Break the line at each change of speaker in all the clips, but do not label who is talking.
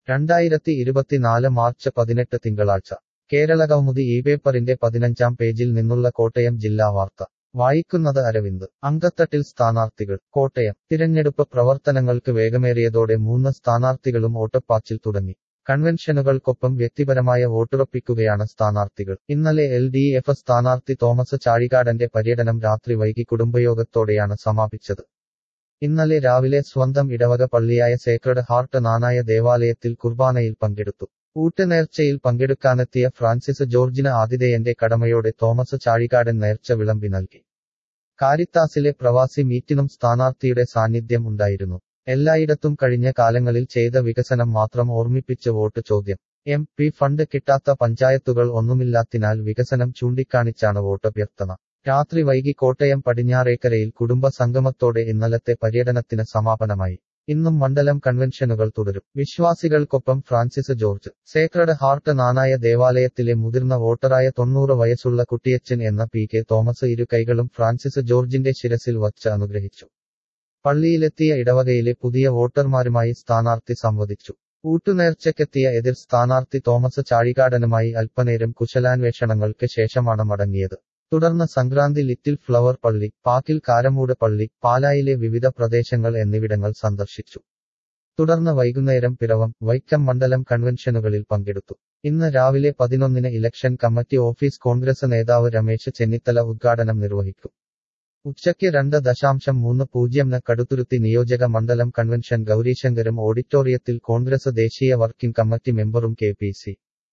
രണ്ടായിരത്തി ഇരുപത്തിനാല് മാർച്ച് പതിനെട്ട് തിങ്കളാഴ്ച കേരള കൗമുദി ഈ പേപ്പറിന്റെ പതിനഞ്ചാം പേജിൽ നിന്നുള്ള കോട്ടയം ജില്ലാ വാർത്ത വായിക്കുന്നത് അരവിന്ദ് അങ്കത്തട്ടിൽ സ്ഥാനാർത്ഥികൾ കോട്ടയം തിരഞ്ഞെടുപ്പ് പ്രവർത്തനങ്ങൾക്ക് വേഗമേറിയതോടെ മൂന്ന് സ്ഥാനാർത്ഥികളും ഓട്ടപ്പാച്ചിൽ തുടങ്ങി കൺവെൻഷനുകൾക്കൊപ്പം വ്യക്തിപരമായ വോട്ടുറപ്പിക്കുകയാണ് സ്ഥാനാർത്ഥികൾ ഇന്നലെ എൽ ഡി എഫ് സ്ഥാനാർത്ഥി തോമസ് ചാഴികാടന്റെ പര്യടനം രാത്രി വൈകി കുടുംബയോഗത്തോടെയാണ് സമാപിച്ചത് ഇന്നലെ രാവിലെ സ്വന്തം ഇടവക പള്ളിയായ സേക്രഡ് ഹാർട്ട് നാനായ ദേവാലയത്തിൽ കുർബാനയിൽ പങ്കെടുത്തു ഊട്ടുനേർച്ചയിൽ പങ്കെടുക്കാനെത്തിയ ഫ്രാൻസിസ് ജോർജിന് ആതിഥേയന്റെ കടമയോടെ തോമസ് ചാഴികാടൻ നേർച്ച വിളമ്പി നൽകി കാരിത്താസിലെ പ്രവാസി മീറ്റിനും സ്ഥാനാർത്ഥിയുടെ സാന്നിധ്യം ഉണ്ടായിരുന്നു എല്ലായിടത്തും കഴിഞ്ഞ കാലങ്ങളിൽ ചെയ്ത വികസനം മാത്രം ഓർമ്മിപ്പിച്ച് വോട്ട് ചോദ്യം എം പി ഫണ്ട് കിട്ടാത്ത പഞ്ചായത്തുകൾ ഒന്നുമില്ലാത്തിനാൽ വികസനം ചൂണ്ടിക്കാണിച്ചാണ് വോട്ടഭ്യർത്ഥന രാത്രി വൈകി കോട്ടയം പടിഞ്ഞാറേക്കരയിൽ കുടുംബ സംഗമത്തോടെ ഇന്നലത്തെ പര്യടനത്തിന് സമാപനമായി ഇന്നും മണ്ഡലം കൺവെൻഷനുകൾ തുടരും വിശ്വാസികൾക്കൊപ്പം ഫ്രാൻസിസ് ജോർജ് സേക്രഡ് ഹാർട്ട് നാനായ ദേവാലയത്തിലെ മുതിർന്ന വോട്ടറായ തൊണ്ണൂറ് വയസ്സുള്ള കുട്ടിയച്ചൻ എന്ന പി കെ തോമസ് ഇരു കൈകളും ഫ്രാൻസിസ് ജോർജിന്റെ ശിരസിൽ വച്ച് അനുഗ്രഹിച്ചു പള്ളിയിലെത്തിയ ഇടവകയിലെ പുതിയ വോട്ടർമാരുമായി സ്ഥാനാർത്ഥി സംവദിച്ചു ഊട്ടുനേർച്ചയ്ക്കെത്തിയ എതിർ സ്ഥാനാർത്ഥി തോമസ് ചാഴികാടനുമായി അല്പനേരം കുശലാന്വേഷണങ്ങൾക്ക് ശേഷമാണ് മടങ്ങിയത് തുടർന്ന് സംക്രാന്തി ലിറ്റിൽ ഫ്ലവർ പള്ളി പാക്കിൽ കാരമൂട് പള്ളി പാലായിലെ വിവിധ പ്രദേശങ്ങൾ എന്നിവിടങ്ങൾ സന്ദർശിച്ചു തുടർന്ന് വൈകുന്നേരം പിറവം വൈക്കം മണ്ഡലം കൺവെൻഷനുകളിൽ പങ്കെടുത്തു ഇന്ന് രാവിലെ പതിനൊന്നിന് ഇലക്ഷൻ കമ്മിറ്റി ഓഫീസ് കോൺഗ്രസ് നേതാവ് രമേശ് ചെന്നിത്തല ഉദ്ഘാടനം നിർവഹിക്കും ഉച്ചയ്ക്ക് രണ്ട് ദശാംശം മൂന്ന് പൂജ്യംന് കടുത്തുരുത്തി നിയോജക മണ്ഡലം കൺവെൻഷൻ ഗൗരീശങ്കരും ഓഡിറ്റോറിയത്തിൽ കോൺഗ്രസ് ദേശീയ വർക്കിംഗ് കമ്മിറ്റി മെമ്പറും കെ പി സി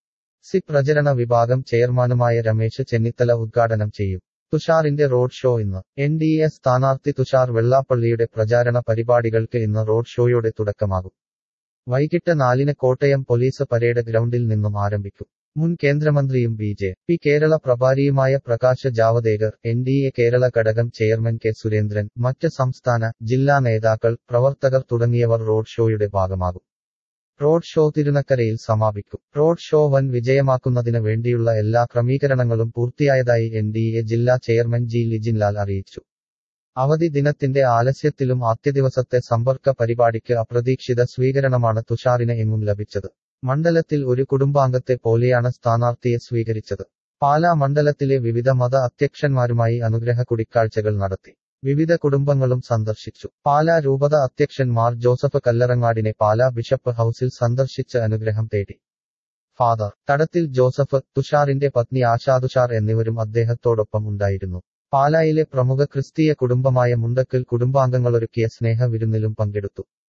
സി പ്രചരണ വിഭാഗം ചെയർമാനുമായ രമേശ് ചെന്നിത്തല ഉദ്ഘാടനം ചെയ്യും തുഷാറിന്റെ റോഡ് ഷോ ഇന്ന് എൻ ഡി എ സ്ഥാനാർത്ഥി തുഷാർ വെള്ളാപ്പള്ളിയുടെ പ്രചാരണ പരിപാടികൾക്ക് ഇന്ന് റോഡ് ഷോയോടെ തുടക്കമാകും വൈകിട്ട് നാലിന് കോട്ടയം പോലീസ് പരേഡ് ഗ്രൗണ്ടിൽ നിന്നും ആരംഭിക്കും മുൻ കേന്ദ്രമന്ത്രിയും ബി ജെ പി കേരള പ്രഭാരിയുമായ Prakash Javadekar N D A Kerala ഘടകം ചെയർമാൻ കെ സുരേന്ദ്രൻ മറ്റ് സംസ്ഥാന ജില്ലാ നേതാക്കൾ പ്രവർത്തകർ തുടങ്ങിയവർ റോഡ് ഷോയുടെ ഭാഗമാകും റോഡ് ഷോ തിരുനക്കരയിൽ സമാപിക്കും റോഡ് ഷോ വൻ വിജയമാക്കുന്നതിന് വേണ്ടിയുള്ള എല്ലാ ക്രമീകരണങ്ങളും പൂർത്തിയായതായി എൻ ഡി എ ജില്ലാ ചെയർമാൻ ജി ലിജിൻലാൽ അറിയിച്ചു അവധി ദിനത്തിന്റെ ആലസ്യത്തിലും ആദ്യദിവസത്തെ സമ്പർക്ക പരിപാടിക്ക് അപ്രതീക്ഷിത സ്വീകരണമാണ് തുഷാറിന് എങ്ങും ലഭിച്ചത് മണ്ഡലത്തിൽ ഒരു കുടുംബാംഗത്തെ പോലെയാണ് സ്ഥാനാർത്ഥിയെ സ്വീകരിച്ചത് പാലാ മണ്ഡലത്തിലെ വിവിധ മത അധ്യക്ഷന്മാരുമായി അനുഗ്രഹ കൂടിക്കാഴ്ചകൾ നടത്തി വിവിധ കുടുംബങ്ങളും സന്ദർശിച്ചു പാലാ രൂപത അധ്യക്ഷൻ മാർ ജോസഫ് കല്ലറങ്ങാടിനെ പാലാ ബിഷപ്പ് ഹൌസിൽ സന്ദർശിച്ച് അനുഗ്രഹം തേടി ഫാദർ തടത്തിൽ ജോസഫ് തുഷാറിന്റെ പത്നി ആശാ തുഷാർ എന്നിവരും അദ്ദേഹത്തോടൊപ്പം ഉണ്ടായിരുന്നു പാലായിലെ പ്രമുഖ ക്രിസ്തീയ കുടുംബമായ മുണ്ടക്കൽ കുടുംബാംഗങ്ങളൊരുക്കിയ സ്നേഹ വിരുന്നിലും പങ്കെടുത്തു